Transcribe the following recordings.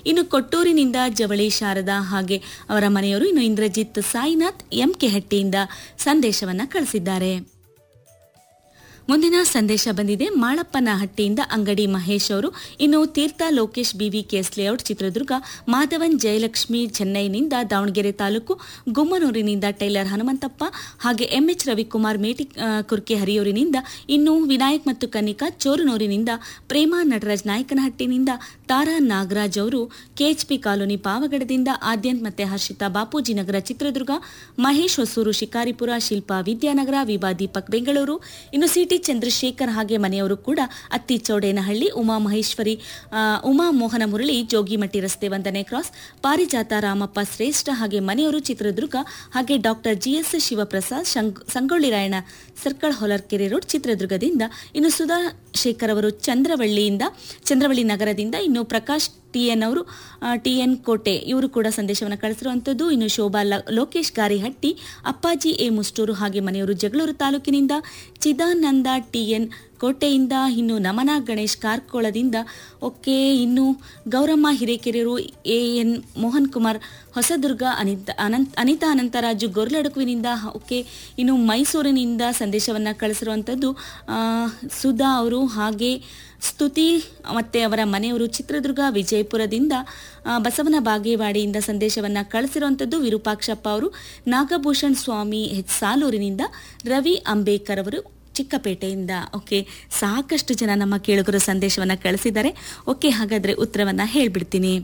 ಇನ್ನು ಕೊಟ್ಟೂರಿನಿಂದ ಜವಳಿ ಶಾರದಾ ಹಾಗೆ ಅವರ ಮನೆಯವರು ಇನ್ನು ಇಂದ್ರಜಿತ್ ಸಾಯಿನಾಥ್ ಎಂ ಕೆ ಹಟ್ಟಿಯಿಂದ ಸಂದೇಶವನ್ನ ಕಳಿಸಿದ್ದಾರೆ ಮುಂದಿನ ಸಂದೇಶ ಬಂದಿದೆ ಮಾಳಪ್ಪನಹಟ್ಟಿಯಿಂದ ಅಂಗಡಿ ಮಹೇಶ್ ಅವರು ಇನ್ನು ತೀರ್ಥ ಲೋಕೇಶ್ ಬಿವಿ ಕೇಸ್ ಲೇಔಟ್ ಚಿತ್ರದುರ್ಗ ಮಾಧವನ್ ಜಯಲಕ್ಷ್ಮಿ ಚೆನ್ನೈನಿಂದ ದಾವಣಗೆರೆ ತಾಲೂಕು ಗುಮ್ಮನೂರಿನಿಂದ ಟೈಲರ್ ಹನುಮಂತಪ್ಪ ಹಾಗೆ ಎಂಎಚ್ ರವಿಕುಮಾರ್ ಮೇಟಿ ಆ, ಕುರ್ಕೆ ಹರಿಯೂರಿನಿಂದ ಇನ್ನು ವಿನಾಯಕ್ ಮತ್ತು ಕನ್ನಿಕಾ ಚೋರನೂರಿನಿಂದ ಪ್ರೇಮ ನಟರಾಜ್ ನಾಯಕನಹಟ್ಟಿನಿಂದ ತಾರಾ ನಾಗರಾಜ್ ಅವರು ಕೆಎಚ್ಪಿ ಕಾಲೋನಿ ಪಾವಗಡದಿಂದ ಆದ್ಯಂತ್ ಮತ್ತೆ ಹರ್ಷಿತಾ ಬಾಪೂಜಿ ನಗರ ಚಿತ್ರದುರ್ಗ ಮಹೇಶ್ ಹೊಸೂರು ಶಿಕಾರಿಪುರ ಶಿಲ್ಪಾ ವಿದ್ಯಾನಗರ ವಿಭಾ ದೀಪಕ್ ಬೆಂಗಳೂರು ಇನ್ನು ಸಿಟಿ ಚಂದ್ರಶೇಖರ್ ಹಾಗೆ ಮನೆಯವರು ಕೂಡ ಅತ್ತಿ ಚೌಡೇನಹಳ್ಳಿ ಉಮಾ ಮಹೇಶ್ವರಿ ಆ, ಉಮಾ ಮೋಹನ ಮುರಳಿ ಜೋಗಿಮಟ್ಟಿ ರಸ್ತೆ ವಂದನೆ ಕ್ರಾಸ್ ಪಾರಿಜಾತ ರಾಮಪ್ಪ ಶ್ರೇಷ್ಠ ಹಾಗೆ ಮನೆಯವರು ಚಿತ್ರದುರ್ಗ ಹಾಗೆ ಡಾಕ್ಟರ್ ಜಿಎಸ್ ಶಿವಪ್ರಸಾದ್ ಶಂಗ್- ಸಂಗೊಳ್ಳಿ ರಾಯಣ್ಣ ಸರ್ಕಲ್ ಹೊಲರ್ಕೆರೆ ರೋಡ್ ಚಿತ್ರದುರ್ಗದಿಂದ ಇನ್ನು ಸುಧಾ ಶೇಖರ್ ಅವರು ಚಂದ್ರವಳ್ಳಿಯಿಂದ ಚಂದ್ರವಳ್ಳಿ ನಗರದಿಂದ ಇನ್ನು ಪ್ರಕಾಶ್ ಟಿಎನ್ ಅವರು ಟಿಎನ್ ಕೋಟೆ ಇವರು ಕೂಡ ಸಂದೇಶವನ್ನು ಕಳಿಸಿರುವಂಥದ್ದು ಇನ್ನು ಶೋಭಾ ಲ- ಲೋಕೇಶ್ ಗಾರಿಹಟ್ಟಿ ಅಪ್ಪಾಜಿ ಎ ಮುಷ್ಟೂರು ಹಾಗೆ ಮನೆಯವರು ಜಗಳೂರು ತಾಲೂಕಿನಿಂದ ಚಿದಾನಂದ ಟಿಎನ್ ಕೋಟೆಯಿಂದ ಇನ್ನು ನಮನ ಗಣೇಶ್ ಕಾರ್ಕೋಳದಿಂದ ಓಕೆ ಇನ್ನು ಗೌರಮ್ಮ ಹಿರೇಕೆರೆಯರು ಎ ಎನ್ ಮೋಹನ್ ಕುಮಾರ್ ಹೊಸದುರ್ಗ ಅನಿತ ಅನಂತ್ ಅನಿತಾ ಅನಂತರಾಜು ಗೊರ್ಲಡಕುವಿನಿಂದ ಓಕೆ ಇನ್ನು ಮೈಸೂರಿನಿಂದ ಸಂದೇಶವನ್ನು ಕಳಿಸಿರುವಂಥದ್ದು ಆ, ಸುಧಾ ಅವರು ಹಾಗೆ ಸ್ತುತಿ ಮತ್ತೆ ಅವರ ಮನೆಯವರು ಚಿತ್ರದುರ್ಗ ವಿಜಯಪುರದಿಂದ ಆ, ಬಸವನ ಬಾಗೇವಾಡಿಯಿಂದ ಸಂದೇಶವನ್ನ ಕಳಿಸಿರುವಂಥದ್ದು ವಿರೂಪಾಕ್ಷಪ್ಪ ಅವರು ನಾಗಭೂಷಣ್ ಸ್ವಾಮಿ ಹೆಚ್ ಸಾಲೂರಿನಿಂದ ರವಿ ಅಂಬೇಕರ್ ಅವರು ಚಿಕ್ಕಪೇಟೆಯಿಂದ ಓಕೆ ಸಾಕಷ್ಟು ಜನ ನಮ್ಮ ಕೇಳುಗರು ಸಂದೇಶವನ್ನ ಕಳಿಸಿದ್ದಾರೆ ಓಕೆ ಹಾಗಾದ್ರೆ ಉತ್ತರವನ್ನ ಹೇಳ್ಬಿಡ್ತೀನಿ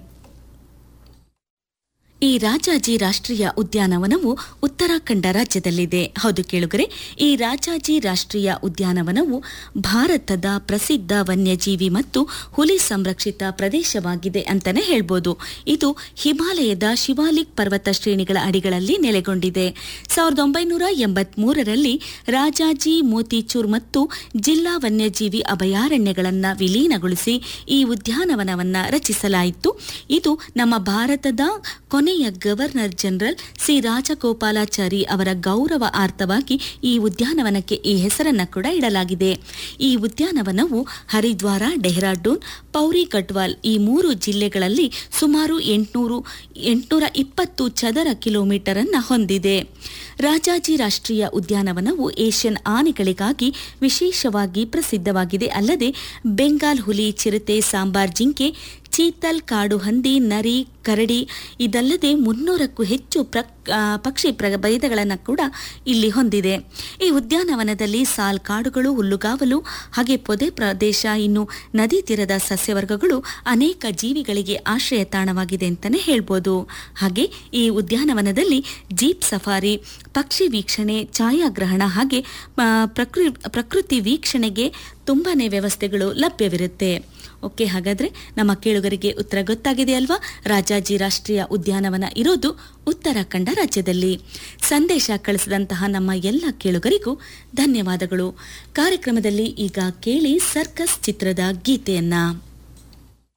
ಈ ರಾಜಾಜಿ ರಾಷ್ಟ್ರೀಯ ಉದ್ಯಾನವನವು ಉತ್ತರಾಖಂಡ ರಾಜ್ಯದಲ್ಲಿದೆ ಹೌದು ಕೇಳುಗರೆ ಈ ರಾಜಾಜಿ ರಾಷ್ಟ್ರೀಯ ಉದ್ಯಾನವನವು ಭಾರತದ ಪ್ರಸಿದ್ಧ ವನ್ಯಜೀವಿ ಮತ್ತು ಹುಲಿ ಸಂರಕ್ಷಿತ ಪ್ರದೇಶವಾಗಿದೆ ಅಂತಾನೆ ಹೇಳ್ಬೋದು ಇದು ಹಿಮಾಲಯದ ಶಿವಾಲಿಕ್ ಪರ್ವತ ಶ್ರೇಣಿಗಳ ಅಡಿಗಳಲ್ಲಿ ನೆಲೆಗೊಂಡಿದೆ ಸಾವಿರದ ಒಂಬೈನೂರ ಎಂಬತ್ಮೂರರಲ್ಲಿ ರಾಜಾಜಿ ಮೋತಿಚೂರ್ ಮತ್ತು ಜಿಲ್ಲಾ ವನ್ಯಜೀವಿ ಅಭಯಾರಣ್ಯಗಳನ್ನು ವಿಲೀನಗೊಳಿಸಿ ಈ ಉದ್ಯಾನವನವನ್ನ ರಚಿಸಲಾಯಿತು ಇದು ನಮ್ಮ ಭಾರತದ ಕೊನೆಯ ಗವರ್ನರ್ ಜನರಲ್ ಸಿ ರಾಜಗೋಪಾಲಾಚಾರಿ ಅವರ ಗೌರವಾರ್ಥವಾಗಿ ಈ ಉದ್ಯಾನವನಕ್ಕೆ ಈ ಹೆಸರನ್ನ ಕೂಡ ಇಡಲಾಗಿದೆ ಈ ಉದ್ಯಾನವನವು ಹರಿದ್ವಾರ ಡೆಹ್ರಾಡೂನ್ ಪೌರಿ ಗಡ್ವಾಲ್ ಈ ಮೂರು ಜಿಲ್ಲೆಗಳಲ್ಲಿ ಸುಮಾರು ಎಂಟುನೂರು ಎಂಟುನೂರ ಇಪ್ಪತ್ತು ಚದರ ಕಿಲೋಮೀಟರ್ ಅನ್ನ ಹೊಂದಿದೆ ರಾಜಾಜಿ ರಾಷ್ಟ್ರೀಯ ಉದ್ಯಾನವನವು ಏಷ್ಯನ್ ಆನೆಗಳಿಗಾಗಿ ವಿಶೇಷವಾಗಿ ಪ್ರಸಿದ್ಧವಾಗಿದೆ ಅಲ್ಲದೆ ಬೆಂಗಾಲ್ ಹುಲಿ ಚಿರತೆ ಸಾಂಬಾರ್ ಜಿಂಕೆ ಚೀತಲ್ ಕಾಡು ಹಂದಿ ನರಿ ಕರಡಿ ಇದಲ್ಲದೆ ಮುನ್ನೂರಕ್ಕೂ ಹೆಚ್ಚು ಪ್ರಕ್ ಆ, ಪಕ್ಷಿ ಪ್ರಭೇದಗಳನ್ನು ಕೂಡ ಇಲ್ಲಿ ಹೊಂದಿದೆ ಈ ಉದ್ಯಾನವನದಲ್ಲಿ ಸಾಲ್ ಕಾಡುಗಳು ಹುಲ್ಲುಗಾವಲು ಹಾಗೆ ಪೊದೆ ಪ್ರದೇಶ ಇನ್ನು ನದಿ ತೀರದ ಸಸ್ಯವರ್ಗಗಳು ಅನೇಕ ಜೀವಿಗಳಿಗೆ ಆಶ್ರಯ ತಾಣವಾಗಿದೆ ಅಂತಲೇ ಹೇಳ್ಬೋದು ಹಾಗೆ ಈ ಉದ್ಯಾನವನದಲ್ಲಿ ಜೀಪ್ ಸಫಾರಿ ಪಕ್ಷಿ ವೀಕ್ಷಣೆ ಛಾಯಾಗ್ರಹಣ ಹಾಗೆ ಆ, ಪ್ರಕೃ ಪ್ರಕೃತಿ ವೀಕ್ಷಣೆಗೆ ತುಂಬಾನೇ ವ್ಯವಸ್ಥೆಗಳು ಲಭ್ಯವಿರುತ್ತೆ ಓಕೆ ಹಾಗಾದ್ರೆ ನಮ್ಮ ಕೇಳುಗರಿಗೆ ಉತ್ತರ ಗೊತ್ತಾಗಿದೆ ಅಲ್ವಾ ರಾಜಾಜಿ ರಾಷ್ಟ್ರೀಯ ಉದ್ಯಾನವನ ಇರೋದು ಉತ್ತರಾಖಂಡ ರಾಜ್ಯದಲ್ಲಿ ಸಂದೇಶ ಕಳಿಸಿದಂತಹ ನಮ್ಮ ಎಲ್ಲ ಕೇಳುಗರಿಗೂ ಧನ್ಯವಾದಗಳು ಕಾರ್ಯಕ್ರಮದಲ್ಲಿ ಈಗ ಕೇಳಿ ಸರ್ಕಸ್ ಚಿತ್ರದ ಗೀತೆಯನ್ನ